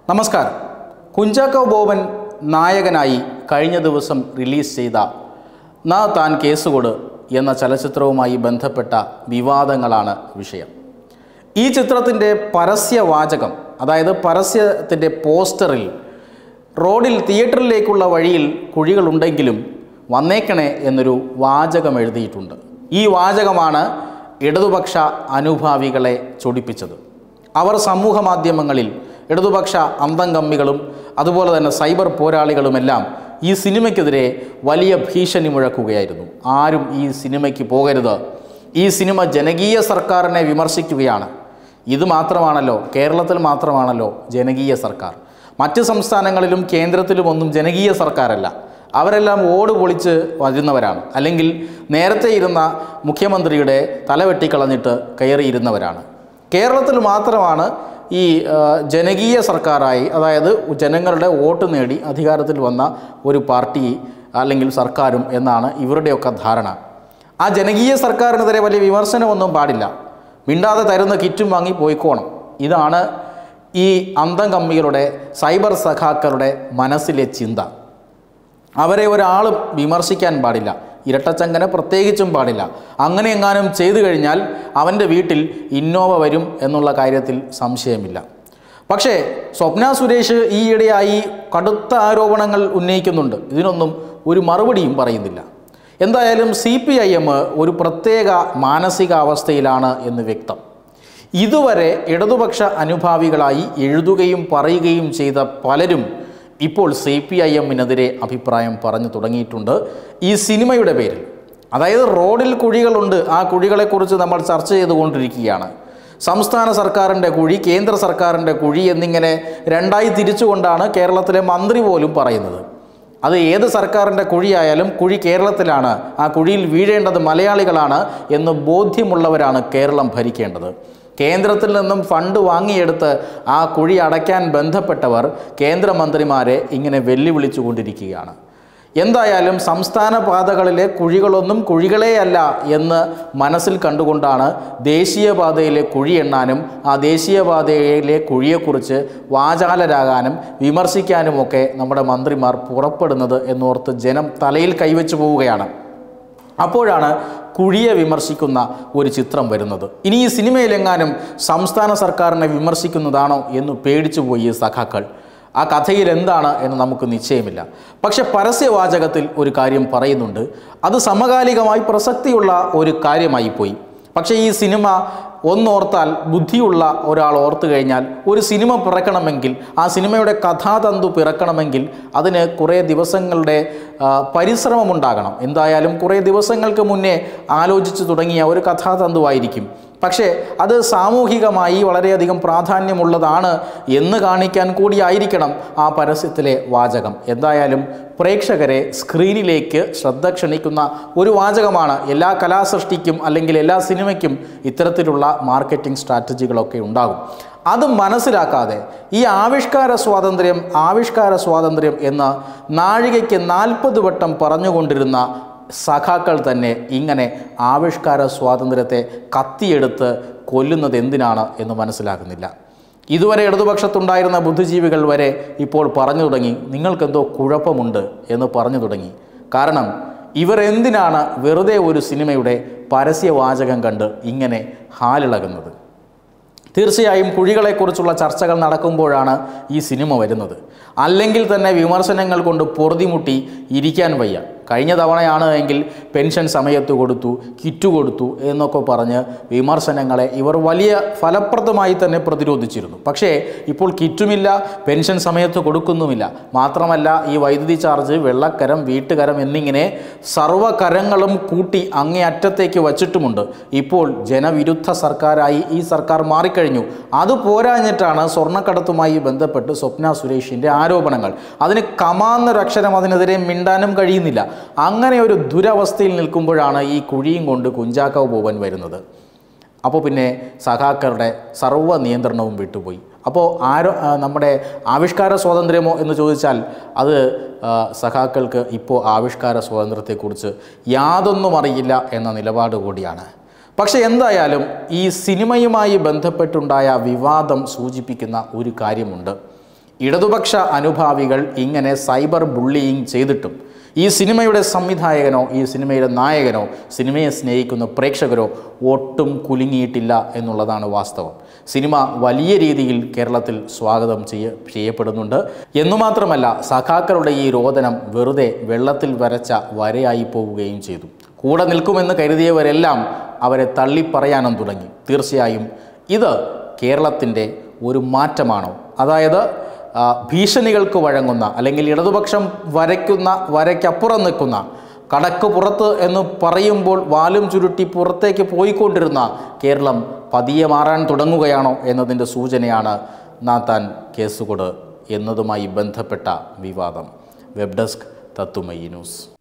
നമസ്കാരം കുഞ്ചാക്കോ ബോബൻ നായകനായി കഴിഞ്ഞ ദിവസം റിലീസ് ചെയ്ത നാ താൻ കേസുകൊട് എന്ന ചലച്ചിത്രവുമായി ബന്ധപ്പെട്ട വിവാദങ്ങളാണ് വിഷയം ഈ ചിത്രത്തിൻ്റെ പരസ്യവാചകം അതായത് പരസ്യത്തിൻ്റെ പോസ്റ്ററിൽ റോഡിൽ തിയേറ്ററിലേക്കുള്ള വഴിയിൽ കുഴികളുണ്ടെങ്കിലും വന്നേക്കണേ എന്നൊരു വാചകം എഴുതിയിട്ടുണ്ട് ഈ വാചകമാണ് ഇടതുപക്ഷ അനുഭാവികളെ ചൊടിപ്പിച്ചത് അവർ സമൂഹ മാധ്യമങ്ങളിൽ ഇടതുപക്ഷ അന്തംകമ്മികളും അതുപോലെ തന്നെ സൈബർ പോരാളികളുമെല്ലാം ഈ സിനിമയ്ക്കെതിരെ വലിയ ഭീഷണി മുഴക്കുകയായിരുന്നു ആരും ഈ സിനിമയ്ക്ക് പോകരുത് ഈ സിനിമ ജനകീയ സർക്കാരിനെ വിമർശിക്കുകയാണ് ഇത് മാത്രമാണല്ലോ കേരളത്തിൽ മാത്രമാണല്ലോ ജനകീയ സർക്കാർ മറ്റ് സംസ്ഥാനങ്ങളിലും കേന്ദ്രത്തിലുമൊന്നും ജനകീയ സർക്കാരല്ല അവരെല്ലാം ഓട് പൊളിച്ച് വരുന്നവരാണ് അല്ലെങ്കിൽ നേരത്തെ ഇരുന്ന മുഖ്യമന്ത്രിയുടെ തല വെട്ടിക്കളഞ്ഞിട്ട് കയറിയിരുന്നവരാണ് കേരളത്തിൽ മാത്രമാണ് ഈ ആ, ജനകീയ സർക്കാരായി അതായത് ജനങ്ങളുടെ വോട്ട് നേടി അധികാരത്തിൽ വന്ന ഒരു പാർട്ടി അല്ലെങ്കിൽ സർക്കാരും എന്നാണ് ഇവരുടെയൊക്കെ ധാരണ ആ ജനകീയ സർക്കാരിനെതിരെ വലിയ വിമർശനമൊന്നും പാടില്ല മിണ്ടാതെ തരുന്ന കിറ്റും വാങ്ങി പോയിക്കോണം ഇതാണ് ഈ അന്തം കമ്മികളുടെ സൈബർ സഖാക്കളുടെ മനസ്സിലെ ചിന്ത അവരെ ഒരാളും വിമർശിക്കാൻ പാടില്ല ഇരട്ടച്ചങ്കനെ പ്രത്യേകിച്ചും പാടില്ല അങ്ങനെ എങ്ങാനും ചെയ്തു കഴിഞ്ഞാൽ അവൻ്റെ വീട്ടിൽ ഇന്നോവ വരും എന്നുള്ള കാര്യത്തിൽ സംശയമില്ല പക്ഷേ സ്വപ്ന സുരേഷ് ഈയിടെയായി കടുത്ത ആരോപണങ്ങൾ ഉന്നയിക്കുന്നുണ്ട് ഇതിനൊന്നും ഒരു മറുപടിയും പറയുന്നില്ല എന്തായാലും സി പി ഐ എം ഒരു പ്രത്യേക മാനസികാവസ്ഥയിലാണ് എന്ന് വ്യക്തം ഇതുവരെ ഇടതുപക്ഷ അനുഭാവികളായി എഴുതുകയും പറയുകയും ചെയ്ത പലരും ഇപ്പോൾ സി പി ഐ എമ്മിനെതിരെ അഭിപ്രായം പറഞ്ഞു തുടങ്ങിയിട്ടുണ്ട് ഈ സിനിമയുടെ പേരിൽ അതായത് റോഡിൽ കുഴികളുണ്ട് ആ കുഴികളെക്കുറിച്ച് നമ്മൾ ചർച്ച ചെയ്തുകൊണ്ടിരിക്കുകയാണ് സംസ്ഥാന സർക്കാരിൻ്റെ കുഴി കേന്ദ്ര സർക്കാരിൻ്റെ കുഴി എന്നിങ്ങനെ രണ്ടായി തിരിച്ചുകൊണ്ടാണ് കേരളത്തിലെ മന്ത്രി പോലും പറയുന്നത് അത് ഏത് സർക്കാരിൻ്റെ കുഴിയായാലും കുഴി കേരളത്തിലാണ് ആ കുഴിയിൽ വീഴേണ്ടത് മലയാളികളാണ് എന്ന് ബോധ്യമുള്ളവരാണ് കേരളം ഭരിക്കേണ്ടത് കേന്ദ്രത്തിൽ നിന്നും ഫണ്ട് വാങ്ങിയെടുത്ത് ആ കുഴി അടയ്ക്കാൻ ബന്ധപ്പെട്ടവർ കേന്ദ്രമന്ത്രിമാരെ ഇങ്ങനെ വെല്ലുവിളിച്ചുകൊണ്ടിരിക്കുകയാണ് എന്തായാലും സംസ്ഥാന പാതകളിലെ കുഴികളൊന്നും കുഴികളെയല്ല എന്ന് മനസ്സിൽ കണ്ടുകൊണ്ടാണ് ദേശീയപാതയിലെ കുഴി എണ്ണാനും ആ ദേശീയപാതയിലെ കുഴിയെക്കുറിച്ച് വാചാലരാകാനും വിമർശിക്കാനുമൊക്കെ നമ്മുടെ മന്ത്രിമാർ പുറപ്പെടുന്നത് എന്നോർത്ത് ജനം തലയിൽ കൈവച്ചു പോവുകയാണ് അപ്പോഴാണ് കുഴിയെ വിമർശിക്കുന്ന ഒരു ചിത്രം വരുന്നത് ഇനി ഈ സിനിമയിലെങ്ങാനും സംസ്ഥാന സർക്കാരിനെ വിമർശിക്കുന്നതാണോ എന്ന് പേടിച്ചുപോയി ഈ സഖാക്കൾ ആ കഥയിൽ എന്താണ് എന്ന് നമുക്ക് നിശ്ചയമില്ല പക്ഷെ പരസ്യവാചകത്തിൽ ഒരു കാര്യം പറയുന്നുണ്ട് അത് സമകാലികമായി പ്രസക്തിയുള്ള ഒരു കാര്യമായി പോയി പക്ഷേ ഈ സിനിമ ഒന്നോർത്താൽ ബുദ്ധിയുള്ള ഒരാൾ ഓർത്തു കഴിഞ്ഞാൽ ഒരു സിനിമ പിറക്കണമെങ്കിൽ ആ സിനിമയുടെ കഥാതന്തു പിറക്കണമെങ്കിൽ അതിന് കുറേ ദിവസങ്ങളുടെ ആ, പരിശ്രമമുണ്ടാകണം എന്തായാലും കുറേ ദിവസങ്ങൾക്ക് മുന്നേ ആലോചിച്ചു തുടങ്ങിയ ഒരു കഥാതന്തുവായിരിക്കും പക്ഷേ അത് സാമൂഹികമായി വളരെയധികം പ്രാധാന്യമുള്ളതാണ് എന്ന് കാണിക്കാൻ കൂടിയായിരിക്കണം ആ പരസ്യത്തിലെ വാചകം എന്തായാലും പ്രേക്ഷകരെ സ്ക്രീനിലേക്ക് ശ്രദ്ധ ക്ഷണിക്കുന്ന ഒരു വാചകമാണ് എല്ലാ കലാസൃഷ്ടിക്കും അല്ലെങ്കിൽ എല്ലാ സിനിമയ്ക്കും ഇത്തരത്തിലുള്ള മാർക്കറ്റിംഗ് സ്ട്രാറ്റജികളൊക്കെ ഉണ്ടാകും അത് മനസ്സിലാക്കാതെ ഈ ആവിഷ്കാര സ്വാതന്ത്ര്യം ആവിഷ്കാര സ്വാതന്ത്ര്യം എന്ന് നാഴികയ്ക്ക് നാൽപ്പത് വട്ടം പറഞ്ഞുകൊണ്ടിരുന്ന സഖാക്കൾ തന്നെ ഇങ്ങനെ ആവിഷ്കാര സ്വാതന്ത്ര്യത്തെ കത്തിയെടുത്ത് കൊല്ലുന്നത് എന്തിനാണ് എന്ന് മനസ്സിലാക്കുന്നില്ല ഇതുവരെ ഇടതുപക്ഷത്തുണ്ടായിരുന്ന ബുദ്ധിജീവികൾ വരെ ഇപ്പോൾ പറഞ്ഞു തുടങ്ങി നിങ്ങൾക്കെന്തോ കുഴപ്പമുണ്ട് എന്ന് പറഞ്ഞു തുടങ്ങി കാരണം ഇവർ എന്തിനാണ് വെറുതെ ഒരു സിനിമയുടെ പരസ്യവാചകം കണ്ട് ഇങ്ങനെ ഹാലിളകുന്നത് തീർച്ചയായും കുഴികളെക്കുറിച്ചുള്ള ചർച്ചകൾ നടക്കുമ്പോഴാണ് ഈ സിനിമ വരുന്നത് അല്ലെങ്കിൽ തന്നെ വിമർശനങ്ങൾ കൊണ്ട് പൊറുതിമുട്ടി ഇരിക്കാൻ വയ്യ കഴിഞ്ഞ തവണയാണ് എങ്കിൽ പെൻഷൻ സമയത്ത് കൊടുത്തു കിറ്റ് കൊടുത്തു എന്നൊക്കെ പറഞ്ഞ് വിമർശനങ്ങളെ ഇവർ വലിയ ഫലപ്രദമായി തന്നെ പ്രതിരോധിച്ചിരുന്നു പക്ഷേ ഇപ്പോൾ കിറ്റുമില്ല പെൻഷൻ സമയത്ത് കൊടുക്കുന്നുമില്ല മാത്രമല്ല ഈ വൈദ്യുതി ചാർജ് വെള്ളക്കരം വീട്ടുകരം എന്നിങ്ങനെ സർവ്വകരങ്ങളും കൂട്ടി അങ്ങേ അറ്റത്തേക്ക് വച്ചിട്ടുമുണ്ട് ഇപ്പോൾ ജനവിരുദ്ധ സർക്കാരായി ഈ സർക്കാർ മാറിക്കഴിഞ്ഞു അത് പോരാഞ്ഞിട്ടാണ് സ്വർണ്ണക്കടത്തുമായി ബന്ധപ്പെട്ട് സ്വപ്ന സുരേഷിൻ്റെ ആരോപണങ്ങൾ അതിന് കമാന്നൊരക്ഷരം അതിനെതിരെ മിണ്ടാനും കഴിയുന്നില്ല അങ്ങനെ ഒരു ദുരവസ്ഥയിൽ നിൽക്കുമ്പോഴാണ് ഈ കുഴിയും കൊണ്ട് കുഞ്ചാക്കോ ബോബൻ വരുന്നത് അപ്പോൾ പിന്നെ സഖാക്കളുടെ സർവ്വ നിയന്ത്രണവും വിട്ടുപോയി അപ്പോൾ ആരോ ആ, നമ്മുടെ ആവിഷ്കാര സ്വാതന്ത്ര്യമോ എന്ന് ചോദിച്ചാൽ അത് ആ, സഖാക്കൾക്ക് ഇപ്പോൾ ആവിഷ്കാര സ്വാതന്ത്ര്യത്തെക്കുറിച്ച് യാതൊന്നും അറിയില്ല എന്ന നിലപാട് കൂടിയാണ് പക്ഷെ എന്തായാലും ഈ സിനിമയുമായി ബന്ധപ്പെട്ടുണ്ടായ വിവാദം സൂചിപ്പിക്കുന്ന ഒരു കാര്യമുണ്ട് ഇടതുപക്ഷ അനുഭാവികൾ ഇങ്ങനെ സൈബർ ബുള്ളിയിങ് ചെയ്തിട്ടും ഈ സിനിമയുടെ സംവിധായകനോ ഈ സിനിമയുടെ നായകനോ സിനിമയെ സ്നേഹിക്കുന്ന പ്രേക്ഷകരോ ഒട്ടും കുലുങ്ങിയിട്ടില്ല എന്നുള്ളതാണ് വാസ്തവം സിനിമ വലിയ രീതിയിൽ കേരളത്തിൽ സ്വാഗതം ചെയ്യ ചെയ്യപ്പെടുന്നുണ്ട് എന്നു മാത്രമല്ല സഖാക്കളുടെ ഈ രോദനം വെറുതെ വെള്ളത്തിൽ വരച്ച വരയായി പോവുകയും ചെയ്തു കൂടെ നിൽക്കുമെന്ന് കരുതിയവരെല്ലാം അവരെ തള്ളിപ്പറയാനും തുടങ്ങി തീർച്ചയായും ഇത് കേരളത്തിൻ്റെ ഒരു മാറ്റമാണോ അതായത് ആ, ഭീഷണികൾക്ക് വഴങ്ങുന്ന അല്ലെങ്കിൽ ഇടതുപക്ഷം വരയ്ക്കുന്ന വരയ്ക്കപ്പുറം നിൽക്കുന്ന കടക്ക് പുറത്ത് എന്ന് പറയുമ്പോൾ വാലും ചുരുട്ടി പുറത്തേക്ക് പോയിക്കൊണ്ടിരുന്ന കേരളം പതിയെ മാറാൻ തുടങ്ങുകയാണോ എന്നതിൻ്റെ സൂചനയാണ് നാത്താൻ കേസുകൊട് എന്നതുമായി ബന്ധപ്പെട്ട വിവാദം വെബ് ഡെസ്ക് തത്തുമയി ന്യൂസ്